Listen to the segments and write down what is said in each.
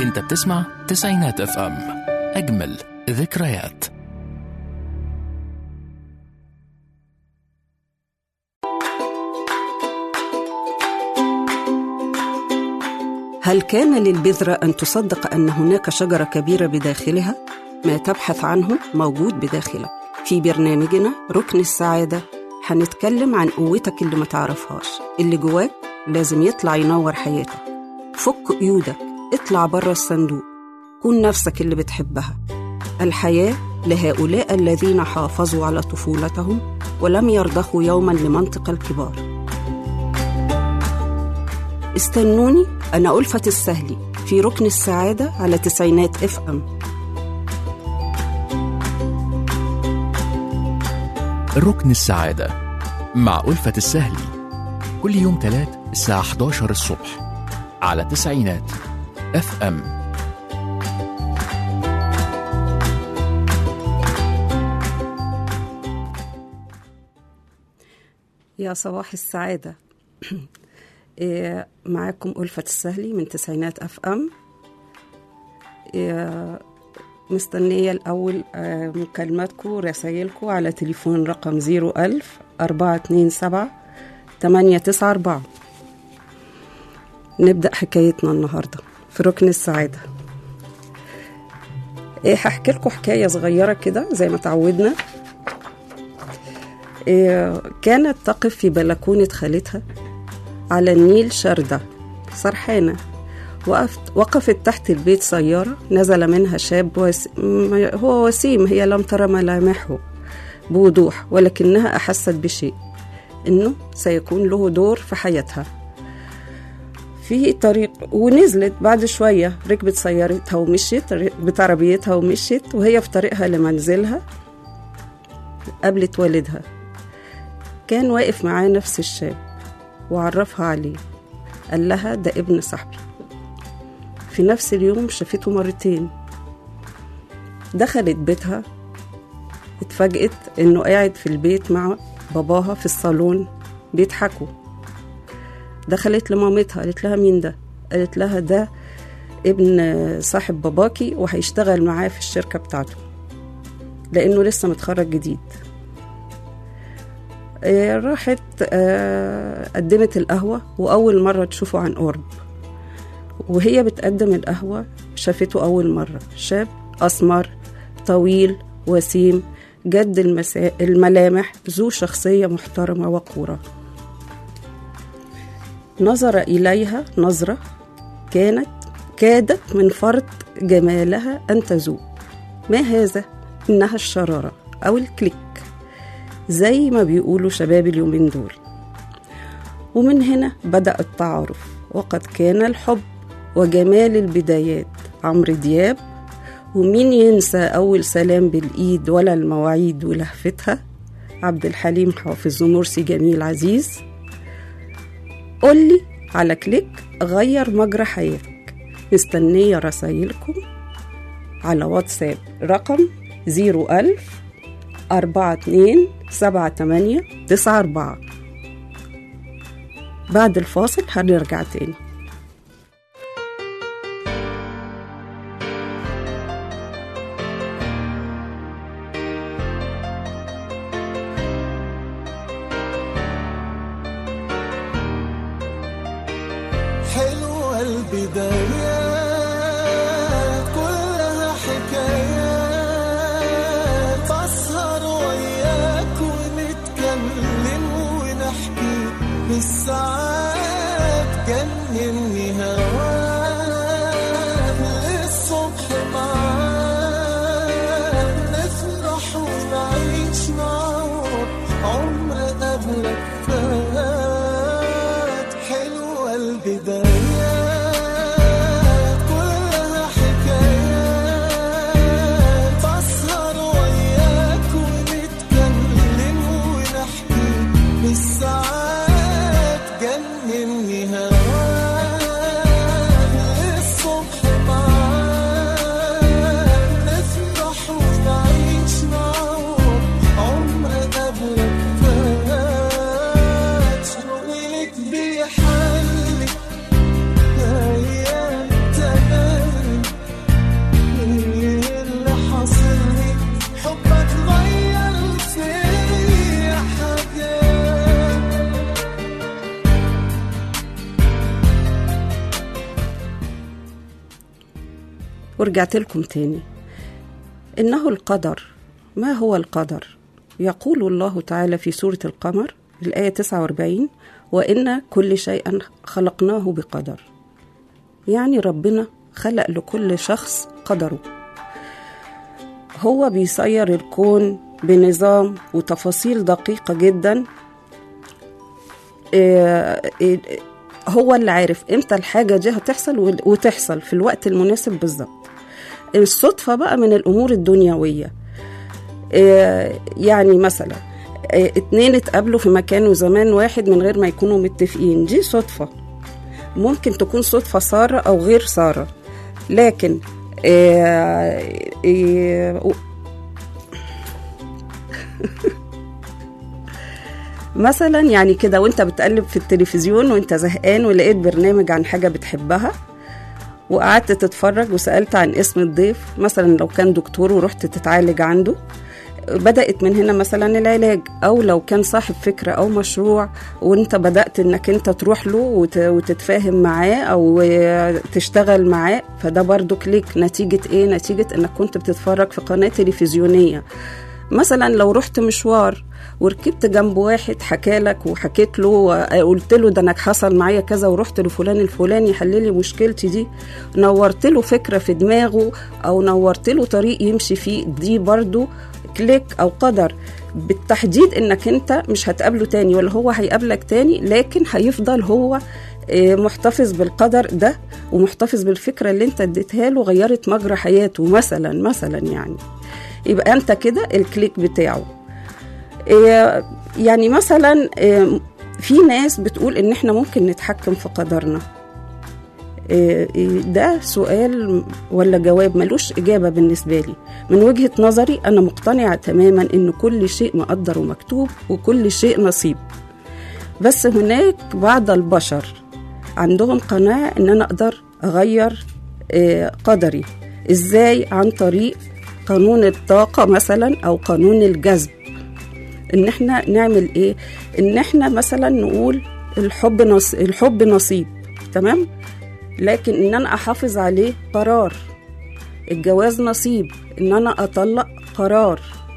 انت بتسمع تسعينات اف ام اجمل ذكريات هل كان للبذرة أن تصدق أن هناك شجرة كبيرة بداخلها؟ ما تبحث عنه موجود بداخلك في برنامجنا ركن السعادة هنتكلم عن قوتك اللي ما تعرفهاش اللي جواك لازم يطلع ينور حياتك فك قيودك اطلع بره الصندوق كون نفسك اللي بتحبها الحياة لهؤلاء الذين حافظوا على طفولتهم ولم يرضخوا يوما لمنطق الكبار استنوني أنا ألفة السهلي في ركن السعادة على تسعينات اف ام ركن السعادة مع ألفة السهلي كل يوم تلات الساعة 11 الصبح على تسعينات اف ام يا صباح السعادة إيه، معاكم ألفة السهلي من تسعينات أف أم إيه، مستنية الأول آه، مكالماتكم ورسايلكم على تليفون رقم 01000 427 894 نبدأ حكايتنا النهاردة في ركن السعادة إيه هحكي لكم حكاية صغيرة كده زي ما تعودنا إيه، كانت تقف في بلكونة خالتها على النيل شردة سرحانة وقفت وقفت تحت البيت سيارة نزل منها شاب وس... م- هو وسيم هي لم ترى ملامحه بوضوح ولكنها أحست بشيء إنه سيكون له دور في حياتها في طريق ونزلت بعد شوية ركبت سيارتها ومشيت ركبت عربيتها ومشيت وهي في طريقها لمنزلها قابلت والدها كان واقف معاه نفس الشاب وعرفها عليه قال لها ده ابن صاحبي في نفس اليوم شافته مرتين دخلت بيتها اتفاجئت انه قاعد في البيت مع باباها في الصالون بيضحكوا دخلت لمامتها قالت لها مين ده قالت لها ده ابن صاحب باباكي وهيشتغل معاه في الشركة بتاعته لأنه لسه متخرج جديد آه، راحت آه، قدمت القهوة وأول مرة تشوفه عن قرب وهي بتقدم القهوة شافته أول مرة شاب أسمر طويل وسيم جد المسا... الملامح ذو شخصية محترمة وقورة نظر إليها نظرة كانت كادت من فرط جمالها أن تذوب ما هذا؟ إنها الشرارة أو الكليك زي ما بيقولوا شباب اليومين دول ومن هنا بدأ التعارف وقد كان الحب وجمال البدايات عمرو دياب ومين ينسى أول سلام بالإيد ولا المواعيد ولهفتها عبد الحليم حافظ ومرسي جميل عزيز قولي على كليك غير مجرى حياتك مستنية رسايلكم على واتساب رقم 01000 أربعة اتنين سبعة تمانية تسعة أربعة بعد الفاصل هنرجع تاني حلوة البدايات كلها حكايات أسهر وياك ونتكلم ونحكي بالساعات جنني هواك للصبح معاك نفرح ونعيش نعوض عمر قبلك فات حلوة البدايات كلها حكايات أسهر وياك ونتكلم ونحكي بالساعات جنني هواك للصبح معاك نفرح ونعيش نعوض عمر قبلك فات شغلك بيحلي أيام ورجعت لكم تاني إنه القدر ما هو القدر يقول الله تعالى في سورة القمر الآية 49 وإن كل شيء خلقناه بقدر يعني ربنا خلق لكل شخص قدره هو بيسير الكون بنظام وتفاصيل دقيقة جدا إيه إيه هو اللي عارف امتى الحاجة دي هتحصل وال- وتحصل في الوقت المناسب بالظبط الصدفة بقى من الأمور الدنيوية إيه يعني مثلا إيه اتنين اتقابلوا في مكان وزمان واحد من غير ما يكونوا متفقين دي صدفة ممكن تكون صدفة سارة أو غير سارة لكن إيه إيه مثلا يعني كده وانت بتقلب في التلفزيون وانت زهقان ولقيت برنامج عن حاجة بتحبها وقعدت تتفرج وسألت عن اسم الضيف مثلا لو كان دكتور ورحت تتعالج عنده بدأت من هنا مثلا العلاج أو لو كان صاحب فكرة أو مشروع وانت بدأت انك انت تروح له وت- وتتفاهم معاه أو تشتغل معاه فده برضو كليك نتيجة ايه نتيجة انك كنت بتتفرج في قناة تلفزيونية مثلا لو رحت مشوار وركبت جنب واحد حكى لك وحكيت له قلت له ده انا حصل معايا كذا ورحت لفلان الفلاني يحل لي مشكلتي دي نورت له فكره في دماغه او نورت له طريق يمشي فيه دي برضو كليك او قدر بالتحديد انك انت مش هتقابله تاني ولا هو هيقابلك تاني لكن هيفضل هو آه، محتفظ بالقدر ده ومحتفظ بالفكره اللي انت اديتها له غيرت مجرى حياته مثلا مثلا يعني يبقى انت كده الكليك بتاعه إيه، يعني مثلا إيه، في ناس بتقول ان احنا ممكن نتحكم في قدرنا إيه، إيه، ده سؤال ولا جواب ملوش إجابة بالنسبة لي من وجهة نظري أنا مقتنعة تماما إن كل شيء مقدر ومكتوب وكل شيء نصيب بس هناك بعض البشر عندهم قناعة إن أنا أقدر أغير آه، قدري إزاي عن طريق قانون الطاقة مثلا أو قانون الجذب إن إحنا نعمل إيه إن إحنا مثلا نقول الحب نص... الحب نصيب تمام لكن إن أنا أحافظ عليه قرار الجواز نصيب إن أنا أطلق قرار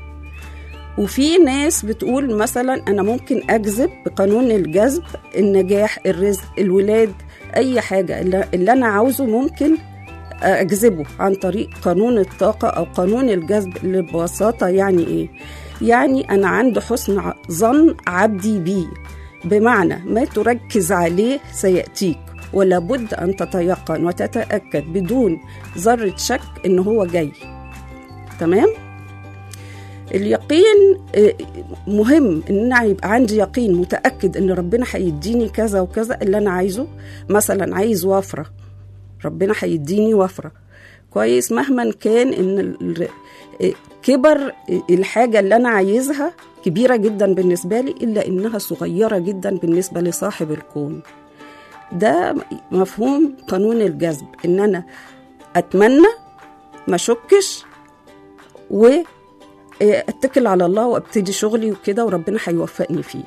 وفي ناس بتقول مثلا انا ممكن اجذب بقانون الجذب النجاح الرزق الولاد اي حاجه اللي اللي انا عاوزه ممكن اجذبه عن طريق قانون الطاقه او قانون الجذب اللي ببساطه يعني ايه يعني انا عند حسن ع- ظن عبدي بي بمعنى ما تركز عليه سياتيك ولا بد ان تتيقن وتتاكد بدون ذره شك ان هو جاي تمام اليقين آه، مهم ان انا يبقى عندي يقين متاكد ان ربنا هيديني كذا وكذا اللي انا عايزه مثلا عايز وفره ربنا هيديني وفره كويس مهما كان ان ال- آه، كبر الحاجه اللي انا عايزها كبيره جدا بالنسبه لي الا انها صغيره جدا بالنسبه لصاحب الكون ده مفهوم قانون الجذب ان انا اتمنى ما اشكش و إيه، اتكل على الله وابتدي شغلي وكده وربنا هيوفقني فيه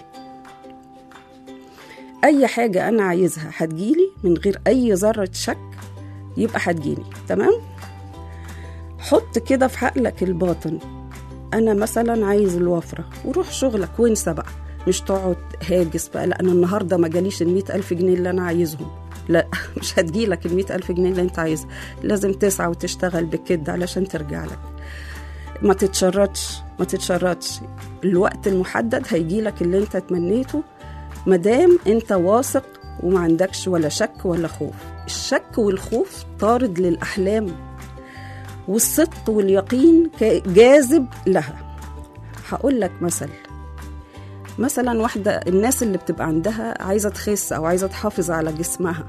اي حاجه انا عايزها هتجيلي من غير اي ذره شك يبقى هتجيني تمام حط كده في عقلك الباطن انا مثلا عايز الوفره وروح شغلك وانسى بقى مش تقعد هاجس بقى لا انا النهارده ما جاليش ال ألف جنيه اللي انا عايزهم لا مش هتجيلك ال ألف جنيه اللي انت عايزها لازم تسعى وتشتغل بكد علشان ترجع لك ما تتشردش ما تتشردش الوقت المحدد هيجي لك اللي انت تمنيته مادام انت واثق وما عندكش ولا شك ولا خوف الشك والخوف طارد للأحلام والصدق واليقين كا- جاذب لها هقول لك مثل مثلا واحدة الناس اللي بتبقى عندها عايزة تخس أو عايزة تحافظ على جسمها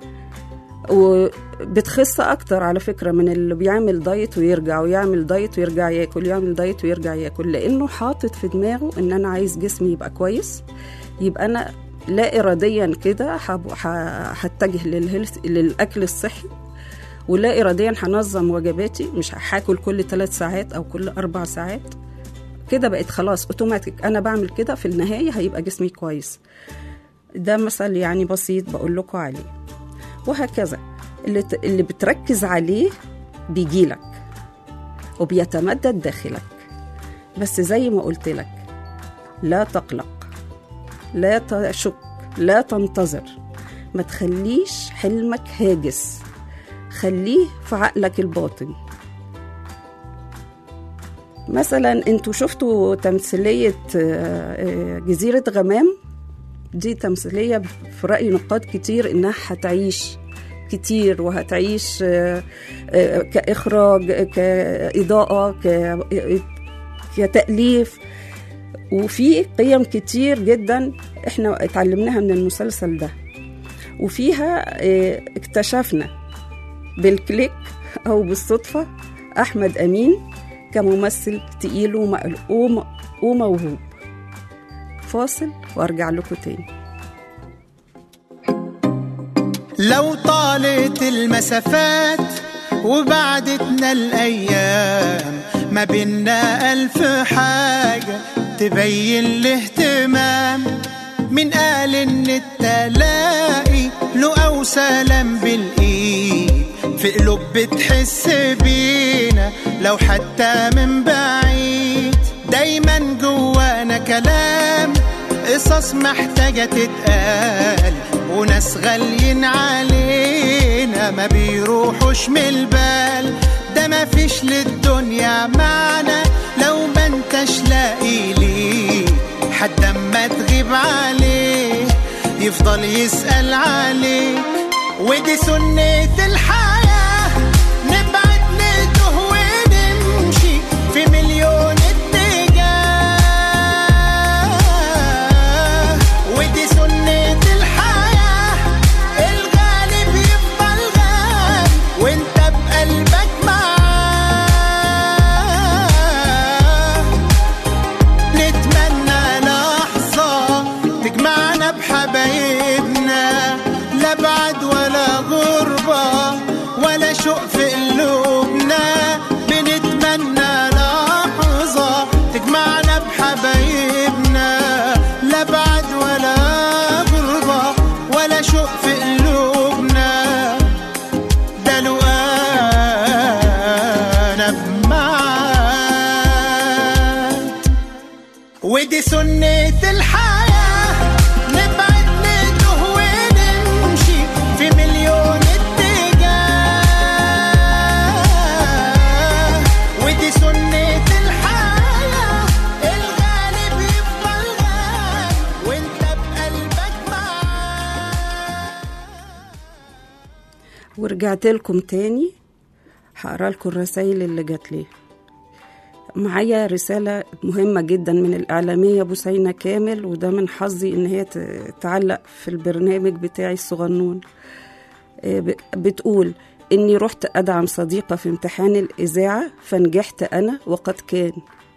وبتخس اكتر على فكره من اللي بيعمل دايت ويرجع ويعمل دايت ويرجع ياكل يعمل دايت ويرجع ياكل لانه حاطط في دماغه ان انا عايز جسمي يبقى كويس يبقى انا لا اراديا كده هب- ه- هتجه للهيلث للاكل الصحي ولا اراديا هنظم وجباتي مش هاكل كل ثلاث ساعات او كل اربع ساعات كده بقت خلاص اوتوماتيك انا بعمل كده في النهايه هيبقى جسمي كويس ده مثل يعني بسيط بقول لكم عليه وهكذا اللي, ت- اللي بتركز عليه بيجيلك وبيتمدد داخلك بس زي ما قلت لك لا تقلق لا تشك لا تنتظر ما تخليش حلمك هاجس خليه في عقلك الباطن مثلا انتوا شفتوا تمثيلية آه، آه، جزيرة غمام دي تمثيلية في رأي نقاد كتير إنها هتعيش كتير وهتعيش آه، آه، كإخراج كإضاءة ك- كتأليف وفي قيم كتير جدا احنا اتعلمناها من المسلسل ده وفيها آه، اكتشفنا بالكليك او بالصدفه احمد امين كممثل تقيل ومقل- وم- وموهوب فاصل وارجع لكم تاني لو طالت المسافات وبعدتنا الأيام ما بينا ألف حاجة تبين الاهتمام من قال إن التلاقي له أو سلام بالإيد في قلوب بتحس بينا لو حتى من بعيد دايما جوانا كلام قصص محتاجة تتقال وناس غاليين علينا ما بيروحوش من البال ده ما فيش للدنيا معنى لو ما انتش لاقي ليه حد اما تغيب عليه يفضل يسأل عليك ودي سنة الحياة نبعد نتوه ونمشي في مليون اتجاه ودي سنة الحياة الغالب يفضل غالي وانت بقلبك معاه نتمنى لحظة تجمعنا بحبايبنا لا بعد ولا غربة ولا شوق في قلوبنا بنتمنى لحظة تجمعنا بحبايبنا لا بعد ولا غربة ولا شوق في قلوبنا ده لو انا بمعاك ودي سنة الحياة نبعد نتوه ونمشي في مليون اتجاه ودي سنة الحياة الغالب يفضل غالي وانت بقلبك معاه ورجعت لكم تاني هقرا لكم الرسائل اللي جات لي معايا رسالة مهمة جدا من الإعلامية بوسينة كامل وده من حظي إن هي ت- تعلق في البرنامج بتاعي الصغنون آه، ب- بتقول إني رحت أدعم صديقة في امتحان الإذاعة فنجحت أنا وقد كان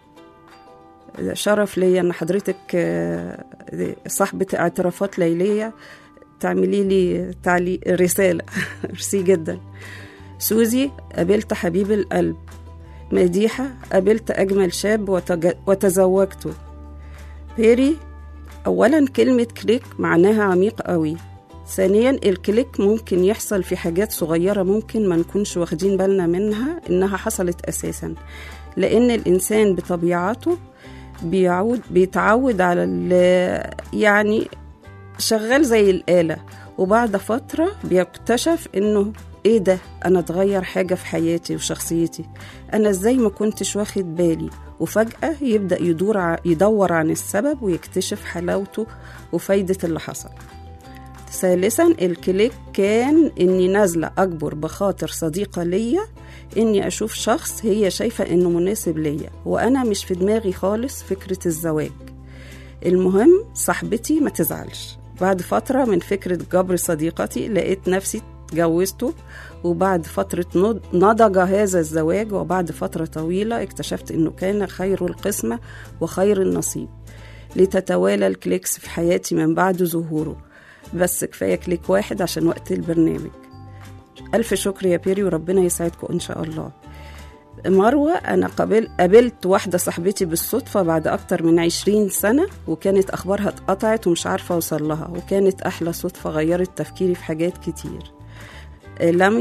شرف ليا إن حضرتك آه، صاحبة اعترافات ليلية تعملي لي تعليق رسالة ميرسي جدا سوزي قابلت حبيب القلب مديحة قابلت أجمل شاب وتج... وتزوجته بيري أولا كلمة كليك معناها عميق قوي ثانيا الكليك ممكن يحصل في حاجات صغيرة ممكن ما نكونش واخدين بالنا منها إنها حصلت أساسا لأن الإنسان بطبيعته بيعود بيتعود على ال- يعني شغال زي الآلة وبعد فترة بيكتشف إنه إيه ده أنا اتغير حاجة في حياتي وشخصيتي أنا إزاي ما كنتش واخد بالي وفجأة يبدأ يدور ع- يدور عن السبب ويكتشف حلاوته وفايدة اللي حصل ثالثا الكليك كان اني نازله اكبر بخاطر صديقه ليا اني اشوف شخص هي شايفه انه مناسب ليا وانا مش في دماغي خالص فكره الزواج المهم صاحبتي ما تزعلش بعد فترة من فكرة جبر صديقتي لقيت نفسي اتجوزته وبعد فترة نض- نضج هذا الزواج وبعد فترة طويلة اكتشفت انه كان خير القسمة وخير النصيب لتتوالى الكليكس في حياتي من بعد ظهوره بس كفاية كليك واحد عشان وقت البرنامج ألف شكر يا بيري وربنا يسعدكم إن شاء الله مروة أنا قابل قابلت واحدة صاحبتي بالصدفة بعد أكتر من عشرين سنة وكانت أخبارها اتقطعت ومش عارفة أوصل لها وكانت أحلى صدفة غيرت تفكيري في حاجات كتير آه، لميا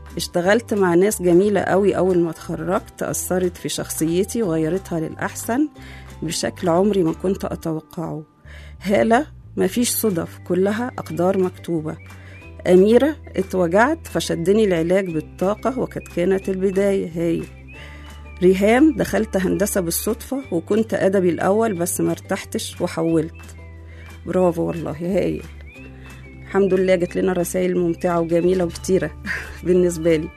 اشتغلت مع ناس جميلة قوي أول ما اتخرجت أثرت في شخصيتي وغيرتها للأحسن بشكل عمري ما كنت أتوقعه هالة مفيش صدف كلها أقدار مكتوبة أميرة اتوجعت فشدني العلاج بالطاقة وقد كانت البداية هاي ريهام دخلت هندسة بالصدفة وكنت أدبي الأول بس ما ارتحتش وحولت برافو والله هايل الحمد لله جات لنا رسائل ممتعة وجميلة وكتيرة بالنسبة لي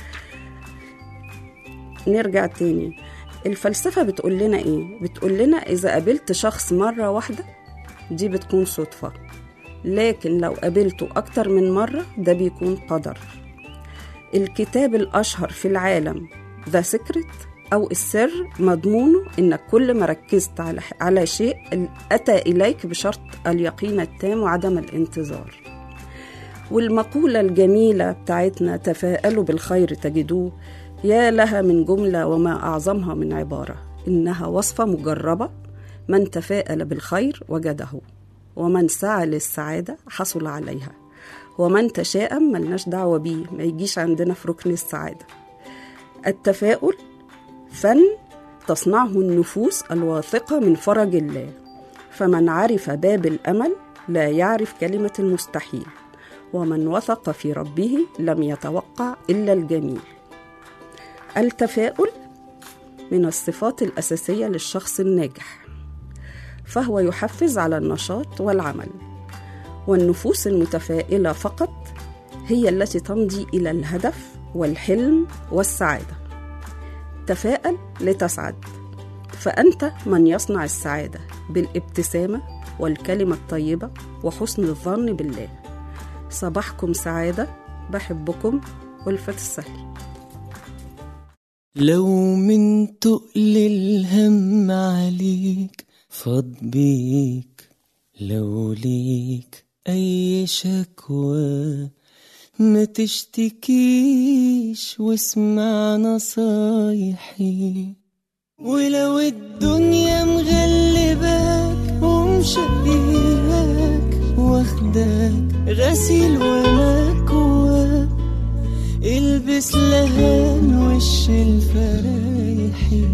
نرجع تاني الفلسفة بتقول لنا إيه؟ بتقول لنا إذا قابلت شخص مرة واحدة دي بتكون صدفة لكن لو قابلته أكتر من مرة ده بيكون قدر الكتاب الأشهر في العالم ذا سكرت أو السر مضمونه إنك كل ما ركزت على على شيء أتى إليك بشرط اليقين التام وعدم الانتظار والمقولة الجميلة بتاعتنا تفاءلوا بالخير تجدوه يا لها من جملة وما أعظمها من عبارة إنها وصفة مجربة من تفاءل بالخير وجده ومن سعى للسعادة حصل عليها ومن تشاءم ملناش دعوة بيه ما يجيش عندنا في ركن السعادة التفاؤل فن تصنعه النفوس الواثقة من فرج الله فمن عرف باب الأمل لا يعرف كلمة المستحيل ومن وثق في ربه لم يتوقع إلا الجميل التفاؤل من الصفات الأساسية للشخص الناجح فهو يحفز على النشاط والعمل والنفوس المتفائلة فقط هي التي تمضي إلى الهدف والحلم والسعادة تفائل لتسعد فأنت من يصنع السعادة بالابتسامة والكلمة الطيبة وحسن الظن بالله صباحكم سعادة بحبكم ألفة السهل لو من تقل الهم عليك فاض بيك لو ليك أي شكوى ما تشتكيش واسمع نصايحي ولو الدنيا مغلباك ومشقياك واخداك غسيل ومكواك البس لهان وش الفرايحي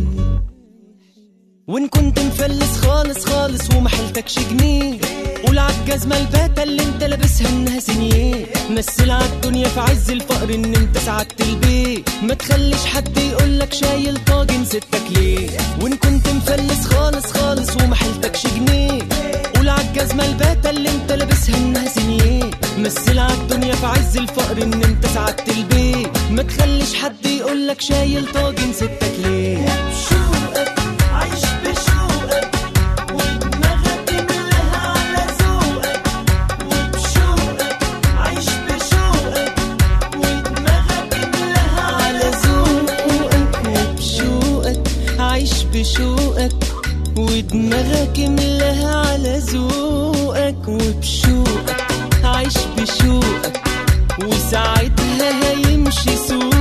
وان كنت مفلس خالص خالص ومحلتكش جنيه قول عالجزمة الباتة اللي انت لابسها انها سنيه مثل عالدنيا في عز الفقر ان انت سعدت البيت ما تخليش حد يقولك شايل طاجن ستك ليه وان كنت مفلس خالص خالص ومحلتكش جنيه قول عالجزمة الباتة اللي انت لابسها انها سنيه مثل عالدنيا في عز الفقر ان انت سعدت البيت ما تخليش حد يقولك شايل طاجن ستك ليه بشوقك عايش بشوقك ودماغك ملاها على ذوقك وبشوقك عايش بشوقك ودماغك ملاها على ذوقك وبشوقك عايش بشوقك ودماغك ملاها على ذوقك وبشوقك عايش بشوقك وساعتها هيمشي سوقك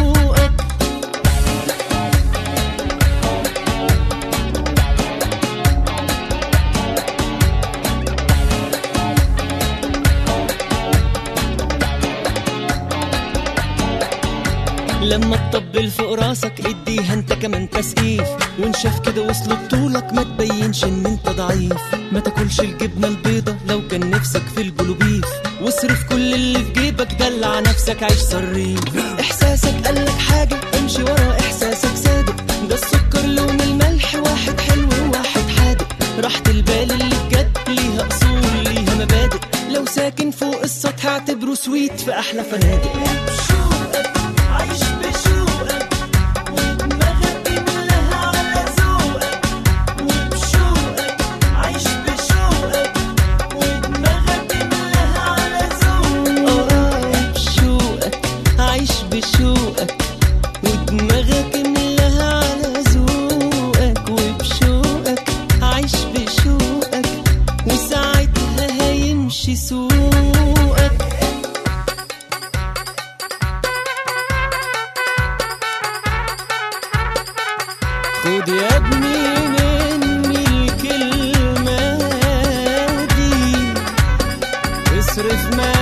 لما تطبل فوق راسك اديها انت كمان تسقيف وان شاف كده وصل بطولك ما تبينش ان انت ضعيف ما تاكلش الجبنه البيضه لو كان نفسك في البلوبيف واصرف كل اللي في جيبك دلع نفسك عيش صريف احساسك قالك حاجه امشي ورا احساسك صادق ده السكر لون الملح واحد حلو وواحد حادق راحة البال اللي بجد ليها اصول ليها مبادئ لو ساكن فوق السطح اعتبره سويت في احلى فنادق عايش بشوقك ودماغك ملاها على ذوقك وبشوقك عايش بشوقك ودماغك ملاها على ذوقك اه بشوقك عايش بشوقك ودماغك ملاها على ذوقك وبشوقك عايش بشوقك وساعتها هيمشي سوقك خد يا ابني مني الكلمة دي اصرف ما